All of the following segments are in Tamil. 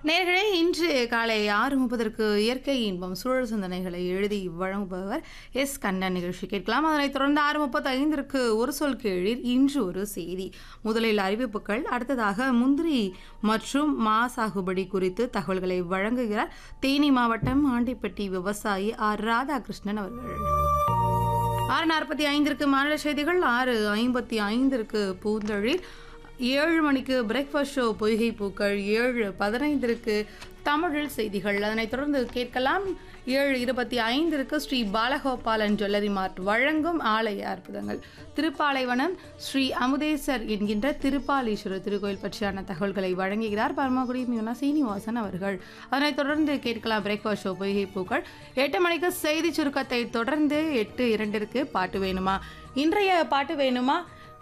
நேர்களே இன்று காலை ஆறு முப்பதற்கு இயற்கை இன்பம் சூழல் சிந்தனைகளை எழுதி வழங்குபவர் எஸ் கண்ணன் நிகழ்ச்சி கேட்கலாம் அதனைத் தொடர்ந்து ஆறு முப்பத்தி ஐந்திற்கு ஒரு சொல் கீழில் இன்று ஒரு செய்தி முதலில் அறிவிப்புகள் அடுத்ததாக முந்திரி மற்றும் மா சாகுபடி குறித்து தகவல்களை வழங்குகிறார் தேனி மாவட்டம் ஆண்டிப்பட்டி விவசாயி ஆர் ராதாகிருஷ்ணன் அவர்கள் ஆறு நாற்பத்தி ஐந்திற்கு மாநில செய்திகள் ஆறு ஐம்பத்தி ஐந்திற்கு பூந்தொழில் ஏழு மணிக்கு பிரேக்ஃபாஸ்ட் ஷோ பொய்கை பூக்கள் ஏழு பதினைந்திற்கு தமிழில் செய்திகள் அதனைத் தொடர்ந்து கேட்கலாம் ஏழு இருபத்தி ஐந்திற்கு ஸ்ரீ பாலகோபாலன் ஜுவல்லரி மார்ட் வழங்கும் ஆலய அற்புதங்கள் திருப்பாலைவனம் ஸ்ரீ அமுதேசர் என்கின்ற திருப்பாலீஸ்வரர் திருக்கோயில் பற்றியான தகவல்களை வழங்குகிறார் பரமக்குடி மியூனா சீனிவாசன் அவர்கள் அதனைத் தொடர்ந்து கேட்கலாம் பிரேக்ஃபாஸ்ட் ஷோ பொய்கை பூக்கள் எட்டு மணிக்கு செய்தி சுருக்கத்தை தொடர்ந்து எட்டு இரண்டிற்கு பாட்டு வேணுமா இன்றைய பாட்டு வேணுமா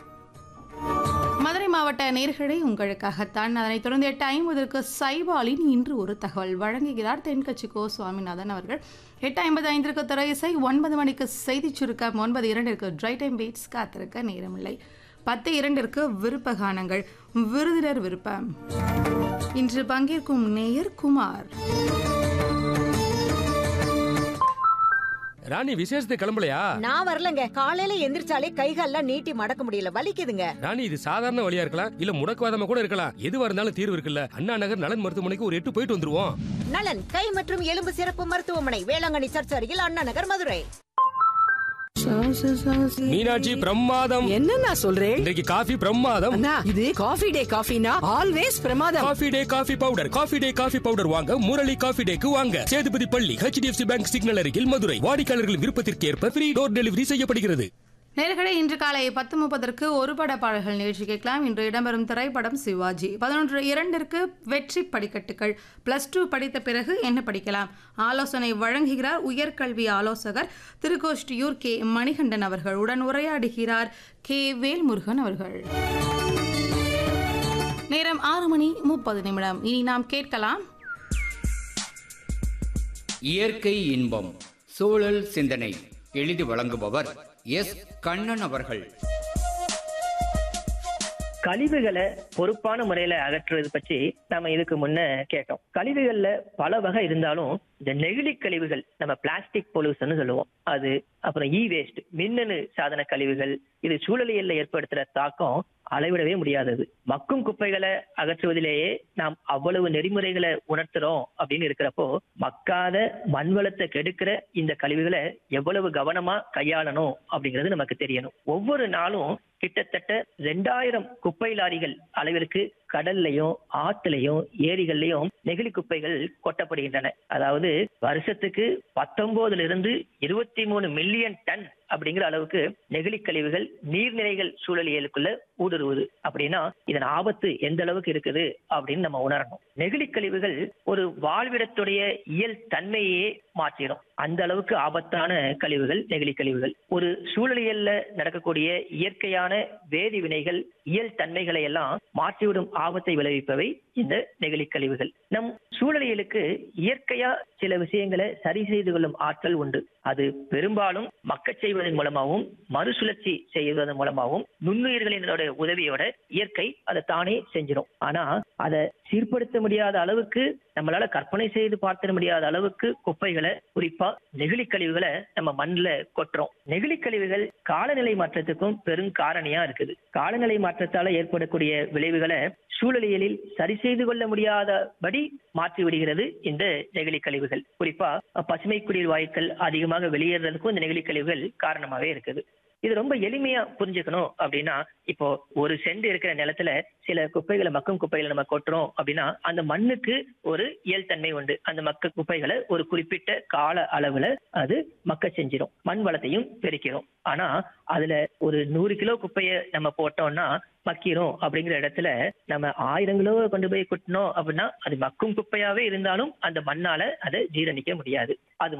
மதுரை மாவட்ட நேர்களை உங்களுக்காகத்தான் அதனைத் தொடர்ந்து எட்டு ஐம்பதற்கு சைபாலின் இன்று ஒரு தகவல் வழங்குகிறார் தென்கட்சி கோ சுவாமிநாதன் அவர்கள் எட்டு ஐம்பது ஐந்திற்கு துறை இசை ஒன்பது மணிக்கு செய்திச் சுருக்கம் ஒன்பது இரண்டிற்கு ட்ரை டைம் பீட்ஸ் காத்திருக்க நேரமில்லை பத்து இரண்டிற்கு விருப்ப கானங்கள் விருதினர் விருப்பம் இன்று பங்கேற்கும் நேயர் குமார் ராணி விசேஷத்துக்கு கிளம்பலையா நான் வரலங்க காலையில எந்திரிச்சாலே கைகால்லாம் நீட்டி மடக்க முடியல வலிக்குதுங்க ராணி இது சாதாரண வழியா இருக்கலாம் இல்ல முடக்குவாதமா கூட இருக்கலாம் எதுவா இருந்தாலும் தீர்வு இருக்குல்ல அண்ணா நகர் நலன் மருத்துவமனைக்கு ஒரு எட்டு போயிட்டு வந்துருவோம் நலன் கை மற்றும் எலும்பு சிறப்பு மருத்துவமனை வேளாங்கண்ணி சர்ச் அருகில் அண்ணா நகர் மதுரை மீனாட்சி பிரமாதம் என்ன நான் சொல்றேன் இன்றைக்கு காஃபி பிரமாதம் அண்ணா இது காஃபி டே காஃபினா ஆல்வேஸ் பிரமாதம் coffee day coffee powder coffee day coffee powder வாங்க முரளி காஃபி டேக்கு வாங்க சேதுபதி பள்ளி ஹெச்டிஎஃப்சி பேங்க் சிக்னல் அருகில் மதுரை வாடிக்கையாளர்களின் விருப்பத்திற்கு ஏற்ப ஃப்ரீ டோர் டெலிவரி செய்யப்படுகிறது நேர்களை இன்று காலை பத்து முப்பதற்கு ஒரு பட பாடல்கள் நிகழ்ச்சி கேட்கலாம் இன்று இடம்பெறும் திரைப்படம் சிவாஜி பதினொன்று இரண்டிற்கு வெற்றி படிக்கட்டுகள் பிளஸ் டூ படித்த பிறகு என்ன படிக்கலாம் ஆலோசனை வழங்குகிறார் உயர்கல்வி ஆலோசகர் திருக்கோஷ்டியூர் கே மணிகண்டன் அவர்கள் உடன் உரையாடுகிறார் கே வேல்முருகன் அவர்கள் நேரம் ஆறு மணி முப்பது நிமிடம் இனி நாம் கேட்கலாம் இயற்கை இன்பம் சூழல் சிந்தனை எழுதி வழங்குபவர் எஸ் கண்ணன் அவர்கள் கழிவுகளை பொறுப்பான முறையில அகற்றுறது பற்றி நம்ம இதுக்கு முன்ன கேட்டோம் கழிவுகள்ல பல வகை இருந்தாலும் இந்த நெகிழி கழிவுகள் நம்ம பிளாஸ்டிக் பொல்யூஷன் சொல்லுவோம் அது அப்புறம் இ வேஸ்ட் மின்னணு சாதன கழிவுகள் இது சூழலியல்ல ஏற்படுத்துற தாக்கம் அளவிடவே முடியாதது மக்கும் குப்பைகளை அகற்றுவதிலேயே நாம் அவ்வளவு நெறிமுறைகளை உணர்த்துறோம் அப்படின்னு இருக்கிறப்போ மக்காத மண்வளத்தை கெடுக்கிற இந்த கழிவுகளை எவ்வளவு கவனமா கையாளணும் அப்படிங்கிறது நமக்கு தெரியணும் ஒவ்வொரு நாளும் கிட்டத்தட்ட ரெண்டாயிரம் குப்பை லாரிகள் அளவிற்கு கடல்லையும் ஆத்துலையும் ஏரிகள்லயும் நெகிழி குப்பைகள் கொட்டப்படுகின்றன அதாவது வருஷத்துக்கு பத்தொன்பதுல இருந்து இருபத்தி மூணு மில்லியன் டன் அப்படிங்கிற அளவுக்கு நெகிழி கழிவுகள் நீர்நிலைகள் சூழலியலுக்குள்ள ஊடுருவுது அப்படின்னா இதன் ஆபத்து எந்த அளவுக்கு இருக்குது அப்படின்னு நம்ம உணரணும் நெகிழி கழிவுகள் ஒரு வாழ்விடத்துடைய இயல் தன்மையே மாற்றிடும் அந்த அளவுக்கு ஆபத்தான கழிவுகள் நெகிழி கழிவுகள் ஒரு சூழலியல்ல நடக்கக்கூடிய இயற்கையான வேதி வினைகள் இயல் தன்மைகளை எல்லாம் மாற்றிவிடும் ஆபத்தை விளைவிப்பவை இந்த நெகிழி கழிவுகள் நம் சூழலியலுக்கு இயற்கையா சில விஷயங்களை சரி செய்து கொள்ளும் ஆற்றல் உண்டு அது பெரும்பாலும் மக்கச் செய்வதன் மூலமாகவும் மறுசுழற்சி செய்வதன் மூலமாகவும் நுண்ணுயிர்களினோட உதவியோட இயற்கை அதை தானே செஞ்சிடும் ஆனா அதை சீர்படுத்த முடியாத அளவுக்கு நம்மளால கற்பனை செய்து பார்த்திட முடியாத அளவுக்கு குப்பைகளை குறிப்பா நெகிழி கழிவுகளை நம்ம மண்ணுல கொட்டுறோம் நெகிழி கழிவுகள் காலநிலை மாற்றத்துக்கும் பெரும் காரணியா இருக்குது காலநிலை மாற்றத்தால ஏற்படக்கூடிய விளைவுகளை சூழலியலில் சரி செய்து கொள்ள முடியாதபடி மாற்றி விடுகிறது இந்த நெகிழி கழிவுகள் குறிப்பா பசுமை குடில் வாயுக்கள் அதிகமாக வெளியேறதுக்கும் இந்த நெகிழி கழிவுகள் காரணமாவே இருக்குது இது ரொம்ப எளிமையா புரிஞ்சுக்கணும் அப்படின்னா இப்போ ஒரு சென்ட் இருக்கிற நிலத்துல சில குப்பைகளை மக்கும் குப்பைகளை நம்ம கொட்டுறோம் அப்படின்னா அந்த மண்ணுக்கு ஒரு இயல்தன்மை உண்டு அந்த மக்க குப்பைகளை ஒரு குறிப்பிட்ட கால அளவுல அது மக்க செஞ்சிடும் மண் வளத்தையும் பெருக்கிறோம் ஆனா அதுல ஒரு நூறு கிலோ குப்பையை நம்ம போட்டோம்னா மக்கிரும் அப்படிங்கிற இடத்துல நம்ம ஆயிரம் கிலோ கொண்டு போய் கொட்டினோம் அப்படின்னா அது மக்கும் குப்பையாவே இருந்தாலும் அந்த மண்ணால அதை ஜீரணிக்க முடியாது அது